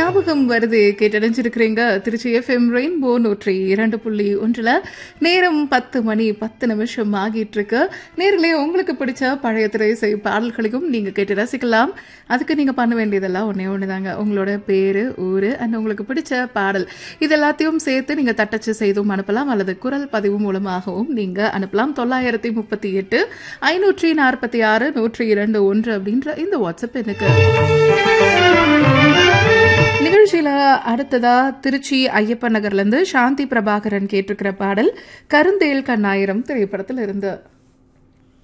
ஞாபகம் வருது கேட்டடைஞ்சிருக்கிறீங்க Trichy FM rainbow நூற்றி இரண்டு புள்ளி ஒன்றில் நேரம் பத்து மணி பத்து நிமிஷம் ஆகிட்டு இருக்கு நேரிலே உங்களுக்கு பிடிச்ச பழைய திரைசை பாடல்களையும் நீங்க கேட்டு ரசிக்கலாம் அதுக்கு நீங்க பண்ண வேண்டியதெல்லாம் ஒன்னே ஒண்ணுதாங்க உங்களோட பேரு ஊரு அண்ட் உங்களுக்கு பிடிச்ச பாடல் இது எல்லாத்தையும் சேர்த்து நீங்க தட்டச்சு செய்தும் அனுப்பலாம் அல்லது குரல் பதிவு மூலமாகவும் நீங்க அனுப்பலாம் தொள்ளாயிரத்தி முப்பத்தி எட்டு ஐநூற்றி நாற்பத்தி ஆறு நூற்றி இரண்டு ஒன்று அப்படின்ற இந்த வாட்ஸ்அப் எனக்கு நிகழ்ச்சியில அடுத்ததா திருச்சி ஐயப்பன் நகர்ல இருந்து சாந்தி பிரபாகரன் கேட்டிருக்கிற பாடல் கருந்தேல் கண்ணாயிரம் திரைப்படத்தில் இருந்து